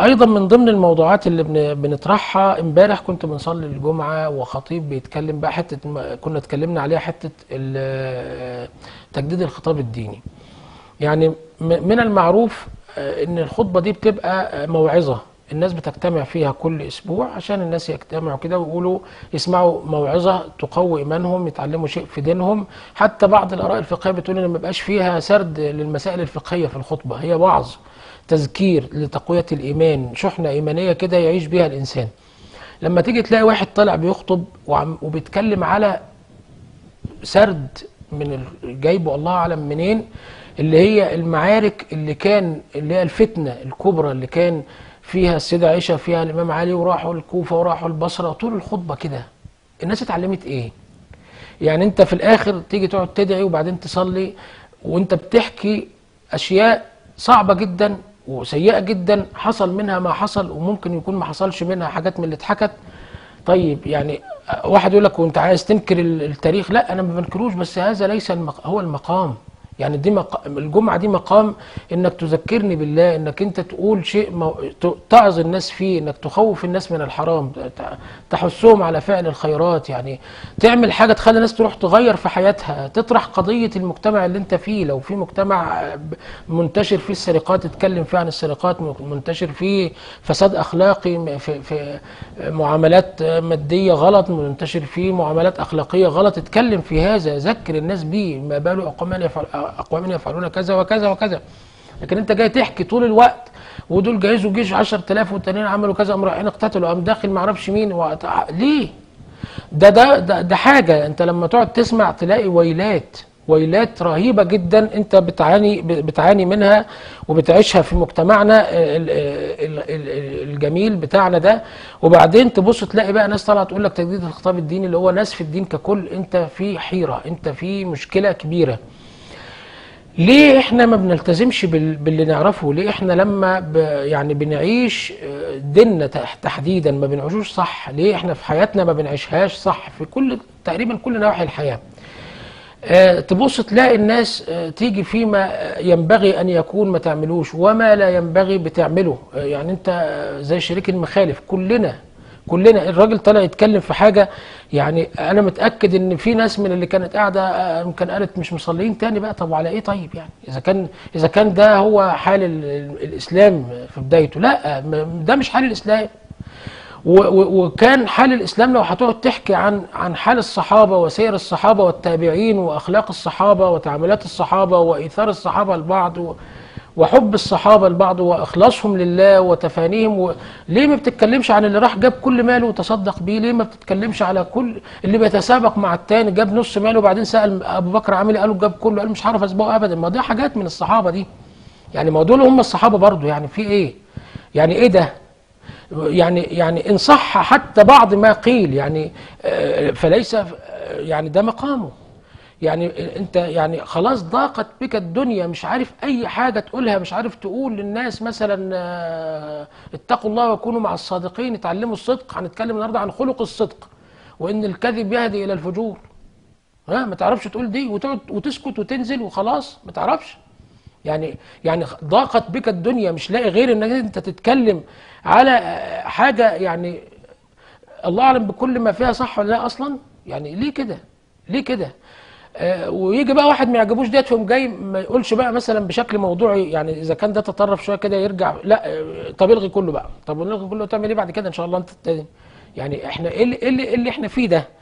ايضا من ضمن الموضوعات اللي بن- بنطرحها امبارح كنت بنصلي الجمعه وخطيب بيتكلم بقى حته ما- كنا اتكلمنا عليها حته ال- تجديد الخطاب الديني يعني م- من المعروف آه، ان الخطبه دي بتبقى آه، موعظه الناس بتجتمع فيها كل اسبوع عشان الناس يجتمعوا كده ويقولوا يسمعوا موعظه تقوي ايمانهم يتعلموا شيء في دينهم حتى بعض الاراء الفقهيه بتقول ان ما يبقاش فيها سرد للمسائل الفقهيه في الخطبه هي وعظ تذكير لتقويه الايمان شحنه ايمانيه كده يعيش بها الانسان لما تيجي تلاقي واحد طالع بيخطب وعم وبيتكلم على سرد من ال- جايبه الله اعلم منين اللي هي المعارك اللي كان اللي هي الفتنه الكبرى اللي كان فيها السيده عائشه فيها الامام علي وراحوا الكوفه وراحوا البصره طول الخطبه كده الناس اتعلمت ايه؟ يعني انت في الاخر تيجي تقعد تدعي وبعدين تصلي وانت بتحكي اشياء صعبه جدا وسيئه جدا حصل منها ما حصل وممكن يكون ما حصلش منها حاجات من اللي اتحكت طيب يعني واحد يقول لك وانت عايز تنكر ال- التاريخ لا انا ما بنكروش بس هذا ليس المق... هو المقام يعني دي مق... الجمعه دي مقام انك تذكرني بالله انك انت تقول شيء مو... ت- تعظ الناس فيه انك تخوف الناس من الحرام ت- تحثهم على فعل الخيرات يعني تعمل حاجه تخلي الناس تروح تغير في حياتها تطرح قضيه المجتمع اللي انت فيه لو في مجتمع ب- منتشر فيه السرقات تتكلم فيه عن السرقات م- منتشر فيه فساد اخلاقي م- في, في معاملات ماديه غلط منتشر فيه معاملات اخلاقيه غلط اتكلم في هذا ذكر الناس بيه ما بال اقوام يفعل اقوام يفعلون كذا وكذا وكذا لكن انت جاي تحكي طول الوقت ودول جهزوا جيش 10000 والتانيين عملوا كذا قام رايحين اقتتلوا قام داخل ما اعرفش مين وقت- ليه؟ ده ده ده, ده حاجه انت لما تقعد تسمع تلاقي ويلات ويلات رهيبه جدا انت بتعاني بتعاني منها وبتعيشها في مجتمعنا ال- ال- ال- الجميل بتاعنا ده وبعدين تبص تلاقي بقى ناس طالعه تقول لك تجديد الخطاب الديني اللي هو ناس في الدين ككل انت في حيره انت في مشكله كبيره ليه احنا ما بنلتزمش بال- باللي نعرفه ليه احنا لما ب يعني بنعيش آه، ديننا تح- تحديدا ما بنعيشوش صح ليه احنا في حياتنا ما بنعيشهاش صح في كل تقريبا كل نواحي الحياه آه، تبص تلاقي الناس آه، تيجي فيما ينبغي ان يكون ما تعملوش وما لا ينبغي بتعمله آه، يعني انت آه، زي شريك المخالف كلنا كلنا الراجل طالع يتكلم في حاجه يعني انا متاكد ان في ناس من اللي كانت قاعده آه، يمكن قالت مش مصلين تاني بقى طب وعلى ايه طيب يعني اذا كان اذا كان ده هو حال ال- ال- الاسلام في بدايته لا م- ده مش حال الاسلام و- و- وكان حال الاسلام لو هتقعد تحكي عن عن حال الصحابه وسير الصحابه والتابعين واخلاق الصحابه وتعاملات الصحابه وايثار الصحابه لبعض و- وحب الصحابه لبعض واخلاصهم لله وتفانيهم و... ليه ما بتتكلمش عن اللي راح جاب كل ماله وتصدق بيه ليه ما بتتكلمش على كل اللي بيتسابق مع التاني جاب نص ماله وبعدين سال ابو بكر عامل إيه؟ قالوا جاب كله قال مش هعرف اسبقه ابدا ما دي حاجات من الصحابه دي يعني ما دول هم الصحابه برضو يعني في ايه يعني ايه ده يعني يعني ان صح حتى بعض ما قيل يعني آه، فليس آه، يعني ده مقامه يعني انت يعني خلاص ضاقت بك الدنيا مش عارف اي حاجه تقولها مش عارف تقول للناس مثلا آه، اتقوا الله وكونوا مع الصادقين اتعلموا الصدق هنتكلم النهارده عن خلق الصدق وان الكذب يهدي الى الفجور ها ما تعرفش تقول دي وتقعد وتسكت وتنزل وخلاص ما تعرفش يعني يعني ضاقت بك الدنيا مش لاقي غير انك انت تتكلم على آه، حاجه يعني الله اعلم بكل ما فيها صح ولا لا اصلا يعني ليه كده ليه كده آه ويجي بقى واحد ما يعجبوش ديت فيقوم جاي ما يقولش بقى مثلا بشكل موضوعي يعني اذا كان ده تطرف شويه كده يرجع لا آه، طب الغي كله بقى طب الغي كله تعمل ايه بعد كده ان شاء الله انت التاني يعني احنا ايه اللي, إيه اللي, إيه اللي احنا فيه ده